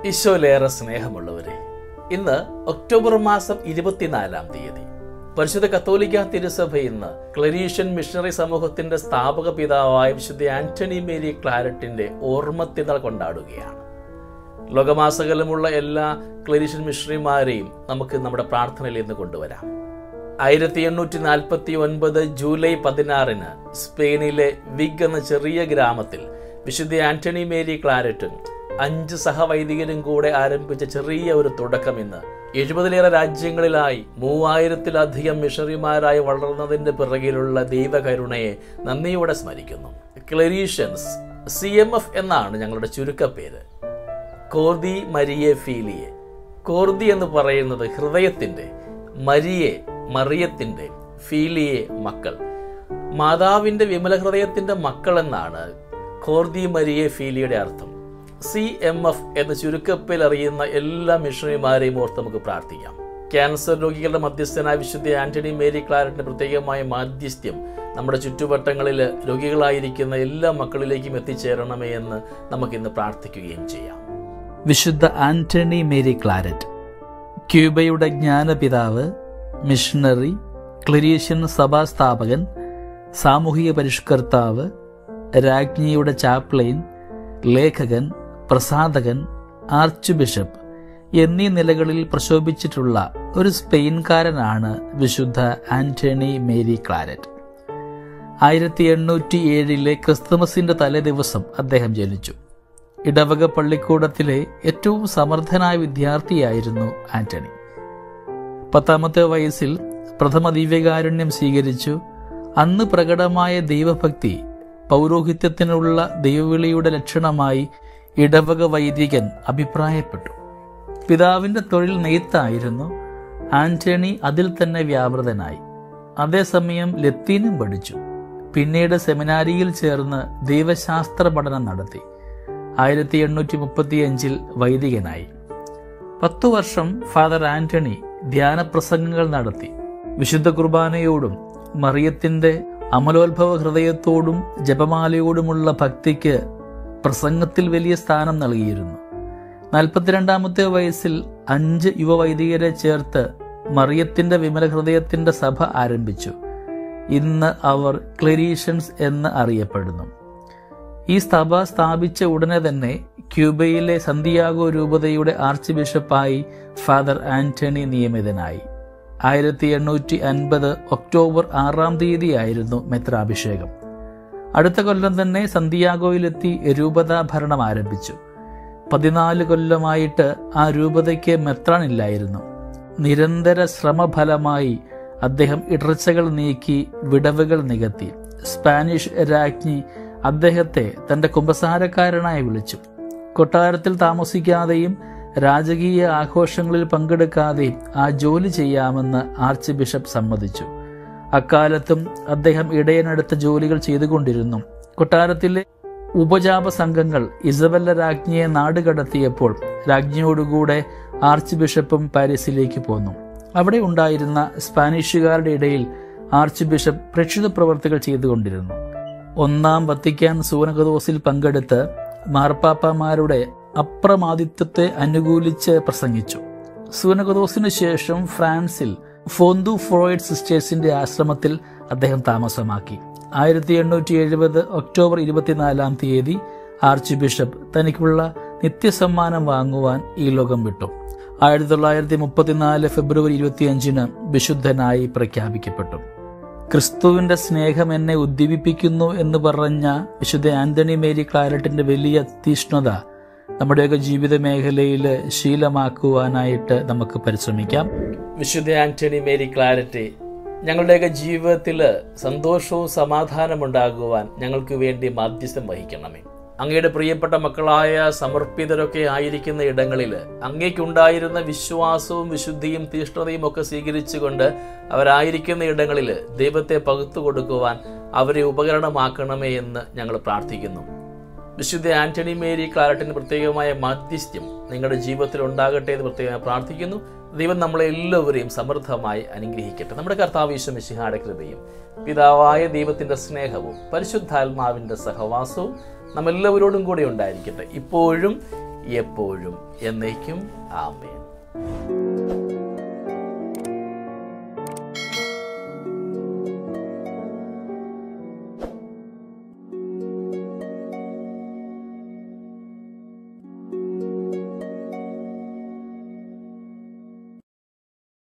ഈശോയിലേറെ സ്നേഹമുള്ളവരെ ഇന്ന് ഒക്ടോബർ മാസം ഇരുപത്തിനാലാം തീയതി പരിശുദ്ധ കത്തോലിക്ക തിരുസഭ ഇന്ന് ക്ലരീഷ്യൻ മിഷണറി സമൂഹത്തിന്റെ സ്ഥാപക പിതാവായ വിശുദ്ധ ആന്റണി മേരി ക്ലാരറ്റിന്റെ ഓർമ്മത്തിനാൾ കൊണ്ടാടുകയാണ് ലോകമാസകലമുള്ള എല്ലാ ക്ലരീഷ്യൻ മിഷണറിമാരെയും നമുക്ക് നമ്മുടെ പ്രാർത്ഥനയിൽ ഇന്ന് കൊണ്ടുവരാം ആയിരത്തി എണ്ണൂറ്റി നാൽപ്പത്തി ഒൻപത് ജൂലൈ പതിനാറിന് സ്പെയിനിലെ വിഗ് എന്ന ചെറിയ ഗ്രാമത്തിൽ വിശുദ്ധ ആന്റണി മേരി ക്ലാരറ്റും അഞ്ച് സഹവൈദികരും കൂടെ ആരംഭിച്ച ചെറിയ ഒരു തുടക്കം ഇന്ന് എഴുപതിലേറെ രാജ്യങ്ങളിലായി മൂവായിരത്തിലധികം മിഷണറിമാരായി വളർന്നതിന്റെ പിറകിലുള്ള ദൈവകരുണയെ നന്ദിയോടെ സ്മരിക്കുന്നു ക്ലരീഷ്യൻസ് സി എം എഫ് എന്നാണ് ഞങ്ങളുടെ ചുരുക്കപ്പേര് കോർദി മരിയെ ഫീലിയെ കോർദി എന്ന് പറയുന്നത് ഹൃദയത്തിന്റെ മരിയെ മറിയത്തിന്റെ ഫീലിയെ മക്കൾ മാതാവിന്റെ വിമല ഹൃദയത്തിന്റെ മക്കൾ എന്നാണ് കോർദി മരിയെ ഫീലിയുടെ അർത്ഥം സി എം എഫ് എന്ന ചുരുക്കപ്പിൽ അറിയുന്ന എല്ലാ മിഷണറിമാരെയും ഓർത്ത് നമുക്ക് പ്രാർത്ഥിക്കാം ക്യാൻസർ രോഗികളുടെ മധ്യസ്ഥനായ വിശുദ്ധ ആന്റണി മേരി ക്ലാരറ്റിന്റെ പ്രത്യേകമായ മാധ്യസ്ഥ്യം നമ്മുടെ ചുറ്റുവട്ടങ്ങളിൽ രോഗികളായിരിക്കുന്ന എല്ലാ മക്കളിലേക്കും എത്തിച്ചേരണമേ എന്ന് നമുക്കിന്ന് പ്രാർത്ഥിക്കുകയും ചെയ്യാം വിശുദ്ധ ആന്റണി മേരി ക്ലാരറ്റ് ക്യൂബയുടെ ജ്ഞാനപിതാവ് മിഷണറി ക്ലരീഷ്യൻ സഭാസ്ഥാപകൻ സാമൂഹിക പരിഷ്കർത്താവ് രാജ്ഞിയുടെ ചാപ്ലൈൻ ലേഖകൻ പ്രസാധകൻ ആർച്ച് ബിഷപ്പ് എന്നീ നിലകളിൽ പ്രശോഭിച്ചിട്ടുള്ള ഒരു സ്പെയിൻകാരനാണ് വിശുദ്ധ ആന്റണി മേരി ക്ലാരറ്റ് ആയിരത്തി എണ്ണൂറ്റി ഏഴിലെ ക്രിസ്തുമസിന്റെ തലേദിവസം അദ്ദേഹം ജനിച്ചു ഇടവക പള്ളിക്കൂടത്തിലെ ഏറ്റവും സമർത്ഥനായ വിദ്യാർത്ഥിയായിരുന്നു ആന്റണി പത്താമത്തെ വയസ്സിൽ പ്രഥമ ദിവ്യകാരുണ്യം സ്വീകരിച്ചു അന്ന് പ്രകടമായ ദൈവഭക്തി പൗരോഹിത്യത്തിനുള്ള ദൈവവിളിയുടെ ലക്ഷണമായി ഇടവക വൈദികൻ അഭിപ്രായപ്പെട്ടു പിതാവിന്റെ തൊഴിൽ നെയ്ത്തായിരുന്നു ആന്റണി അതിൽ തന്നെ വ്യാപൃതനായി അതേസമയം ലത്തീനും പഠിച്ചു പിന്നീട് സെമിനാരിയിൽ ചേർന്ന് ദൈവശാസ്ത്ര പഠനം നടത്തി ആയിരത്തി എണ്ണൂറ്റി മുപ്പത്തിയഞ്ചിൽ വൈദികനായി പത്തു വർഷം ഫാദർ ആന്റണി ധ്യാനപ്രസംഗങ്ങൾ നടത്തി വിശുദ്ധ കുർബാനയോടും മറിയത്തിന്റെ അമലോത്ഭവ ഹൃദയത്തോടും ജപമാലയോടുമുള്ള ഭക്തിക്ക് പ്രസംഗത്തിൽ വലിയ സ്ഥാനം നൽകിയിരുന്നു നാൽപ്പത്തിരണ്ടാമത്തെ വയസ്സിൽ അഞ്ച് യുവവൈദികരെ ചേർത്ത് മറിയത്തിന്റെ വിമല ഹൃദയത്തിന്റെ സഭ ആരംഭിച്ചു ഇന്ന് അവർ ക്ലരീഷ്യൻസ് എന്ന് അറിയപ്പെടുന്നു ഈ സഭ സ്ഥാപിച്ച ഉടനെ തന്നെ ക്യൂബയിലെ സന്തിയാഗോ രൂപതയുടെ ആർച്ച് ബിഷപ്പായി ഫാദർ ആന്റണി നിയമിതനായി ആയിരത്തി എണ്ണൂറ്റി അൻപത് ഒക്ടോബർ ആറാം തീയതിയായിരുന്നു മെത്രാഭിഷേകം അടുത്ത കൊല്ലം തന്നെ സന്തിയാഗോയിലെത്തി രൂപതാ ഭരണം ആരംഭിച്ചു പതിനാല് കൊല്ലമായിട്ട് ആ രൂപതയ്ക്ക് മെത്രാനില്ലായിരുന്നു നിരന്തര ശ്രമഫലമായി അദ്ദേഹം ഇടർച്ചകൾ നീക്കി വിടവുകൾ നികത്തി സ്പാനിഷ് രാജ്ഞി അദ്ദേഹത്തെ തന്റെ കുമ്പസാരക്കാരനായി വിളിച്ചു കൊട്ടാരത്തിൽ താമസിക്കാതെയും രാജകീയ ആഘോഷങ്ങളിൽ പങ്കെടുക്കാതെയും ആ ജോലി ചെയ്യാമെന്ന് ആർച്ച് ബിഷപ്പ് സമ്മതിച്ചു അക്കാലത്തും അദ്ദേഹം ഇടയനടുത്ത ജോലികൾ ചെയ്തുകൊണ്ടിരുന്നു കൊട്ടാരത്തിലെ ഉപജാപ സംഘങ്ങൾ ഇസബല്ല രാജ്ഞിയെ നാടുകടത്തിയപ്പോൾ രാജ്ഞിയോടുകൂടെ ആർച്ച് ബിഷപ്പും പാരീസിലേക്ക് പോന്നു അവിടെ ഉണ്ടായിരുന്ന സ്പാനിഷുകാരുടെ ഇടയിൽ ആർച്ച് ബിഷപ്പ് പ്രക്ഷിത പ്രവർത്തികൾ ചെയ്തുകൊണ്ടിരുന്നു ഒന്നാം വത്തിക്കാൻ സൂനകദോസിൽ പങ്കെടുത്ത് മാർപ്പാപ്പമാരുടെ അപ്രമാദിത്വത്തെ അനുകൂലിച്ച് പ്രസംഗിച്ചു സൂനകദോസിനു ശേഷം ഫ്രാൻസിൽ ഫോന്തു ഫ്രോയിഡ് സിസ്റ്റേഴ്സിന്റെ ആശ്രമത്തിൽ അദ്ദേഹം താമസമാക്കി ആയിരത്തി എണ്ണൂറ്റി എഴുപത് ഒക്ടോബർ ഇരുപത്തിനാലാം തീയതി ആർച്ച് ബിഷപ്പ് തനിക്കുള്ള നിത്യസമ്മാനം വാങ്ങുവാൻ ഈ ലോകം വിട്ടു ആയിരത്തി തൊള്ളായിരത്തി മുപ്പത്തിനാല് ഫെബ്രുവരി ഇരുപത്തിയഞ്ചിന് വിശുദ്ധനായി പ്രഖ്യാപിക്കപ്പെട്ടു ക്രിസ്തുവിന്റെ സ്നേഹം എന്നെ ഉദ്ദീപിപ്പിക്കുന്നു എന്ന് പറഞ്ഞ വിശുദ്ധ ആന്റണി മേരി ക്ലാരറ്റിന്റെ വലിയ തീഷ്ണത നമ്മുടെയൊക്കെ ജീവിത മേഖലയിൽ ശീലമാക്കുവാനായിട്ട് നമുക്ക് പരിശ്രമിക്കാം വിശുദ്ധ ആന്റണി മേരി ക്ലാരറ്റ് ഞങ്ങളുടെയൊക്കെ ജീവിതത്തിൽ സന്തോഷവും സമാധാനവും ഉണ്ടാകുവാൻ ഞങ്ങൾക്ക് വേണ്ടി മാധ്യസ്ഥം വഹിക്കണമേ അങ്ങയുടെ പ്രിയപ്പെട്ട മക്കളായ സമർപ്പിതരൊക്കെ ആയിരിക്കുന്ന ഇടങ്ങളിൽ അങ്ങേക്കുണ്ടായിരുന്ന വിശ്വാസവും വിശുദ്ധിയും തീഷ്ണതയും ഒക്കെ സ്വീകരിച്ചുകൊണ്ട് അവരായിരിക്കുന്ന ഇടങ്ങളിൽ ദൈവത്തെ പകുത്തു കൊടുക്കുവാൻ അവരെ ഉപകരണമാക്കണമേ എന്ന് ഞങ്ങൾ പ്രാർത്ഥിക്കുന്നു വിശുദ്ധ ആന്റണി മേരി ക്ലാരറ്റിന് പ്രത്യേകമായ മാധ്യസ്ഥ്യം നിങ്ങളുടെ ജീവിതത്തിൽ ഉണ്ടാകട്ടെ എന്ന് പ്രത്യേകമായി പ്രാർത്ഥിക്കുന്നു ദൈവം നമ്മളെ എല്ലാവരെയും സമൃദ്ധമായി അനുഗ്രഹിക്കട്ടെ നമ്മുടെ കർത്താവ് ഈശോ മിശിഹായുടെ കൃപയും പിതാവായ ദൈവത്തിന്റെ സ്നേഹവും പരിശുദ്ധാത്മാവിന്റെ സഹവാസവും നമ്മെല്ലാവരോടും കൂടെ ഉണ്ടായിരിക്കട്ടെ ഇപ്പോഴും എപ്പോഴും എന്നേക്കും ആമേൻ